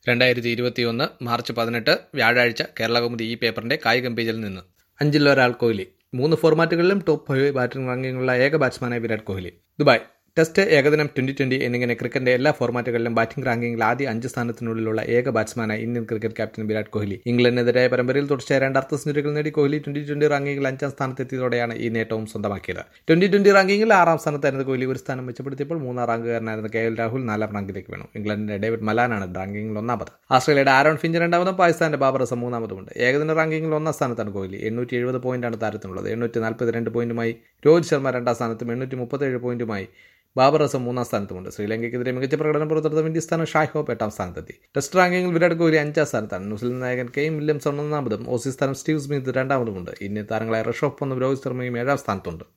രണ്ടായിരത്തി ഇരുപത്തിയൊന്ന് മാർച്ച് പതിനെട്ട് വ്യാഴാഴ്ച കേരളകൗമുദി ഈ പേപ്പറിന്റെ കായികം പേജിൽ നിന്ന് അഞ്ചിൽ ഒരാൾ കോഹ്ലി മൂന്ന് ഫോർമാറ്റുകളിലും ടോപ്പ് ഫൈവ് ബാറ്റിംഗ് റാങ്കിങ്ങുള്ള ഏക ബാറ്റ്സ്മാനായി വിരാട് കോഹ്ലി ദുബായ് ടെസ്റ്റ് ഏകദിനം ട്വന്റി ട്വന്റി എന്നിങ്ങനെ ക്രിക്കറ്റിന്റെ എല്ലാ ഫോർമാറ്റുകളിലും ബാറ്റിംഗ് റാങ്കിങ്ങിൽ ആദ്യ അഞ്ച് സ്ഥാനത്തിനുള്ളിലുള്ള ഏക ബാറ്റ്സ്മാനായി Indian cricket captain Virat Kohli ഇംഗ്ലണ്ടിനെതിരായ പരമ്പരയിൽ തുടർച്ചയായ രണ്ട് അർദ്ധ സെഞ്ചുറികൾ നേടി കോഹ്ലി ട്വന്റി ട്വന്റി റാങ്കിങ്ങിൽ അഞ്ചാം സ്ഥാനത്തെത്തിയതോടെയാണ് ഈ നേട്ടവും സ്വന്തമാക്കിയത് ട്വന്റി ട്വന്റി റാങ്കിങ്ങിൽ ആറാം സ്ഥാനത്തായിരുന്ന കോഹ്ലി ഒരു സ്ഥാനം മെച്ചപ്പെടുത്തിയപ്പോൾ മൂന്നാം റാങ്കുകാരനായിരുന്ന കെ എൽ രാഹുൽ നാലാം റാങ്കിലേക്ക് വീണു ഇംഗ്ലണ്ടിന്റെ ഡേവിഡ് മലാനാണ് റാങ്കിങ്ങിൽ ഒന്നാമത് ഓസ്ട്രേലിയയുടെ ആരോൺ ഫിഞ്ച് രണ്ടാമതും പാകിസ്ഥാന്റെ ബാബർ അസം മൂന്നാമതുമുണ്ട് ഏകദിന റാങ്കിങ്ങിൽ ഒന്നാം സ്ഥാനത്താണ് കോഹ്ലി എണ്ണൂറ്റി എഴുപത് പോയിന്റാണ് താരത്തിനുള്ളത് എണ്ണൂറ്റി നാൽപ്പത്തിരണ്ട് പോയിന്റുമായി രോഹിത് ശർമ്മ രണ്ടാം സ്ഥാനത്തും എണ്ണൂറ്റി മുപ്പത്തേഴ് പോയിന്റുമായി ബാബർ അസം മൂന്നാം സ്ഥാനത്തുമുണ്ട് ശ്രീലങ്കയ്ക്കെതിരെ മികച്ച പ്രകടനം പുറത്തെടുത്ത ഇന്ത്യ സ്ഥാനം ഷായ് ഹോപ്പ് എട്ടാം സ്ഥാനത്തെത്തി ടെസ്റ്റ് റാങ്കിങ്ങിൽ വിരാട് കോഹ്ലി അഞ്ചാം സ്ഥാനത്താണ് ന്യൂസിലൻഡ് നായകൻ കെയിം വില്യംസൺ ഒന്നാമതും ഓസീസ് താരം സ്റ്റീവ് സ്മിത്ത് രണ്ടാമതുമുണ്ട് ഇന്ത്യൻ താരങ്ങളായ ഋഷഭ് പന്തും രോഹിത് ശർമ്മയും ഏഴാം സ്ഥാനത്തുണ്ട്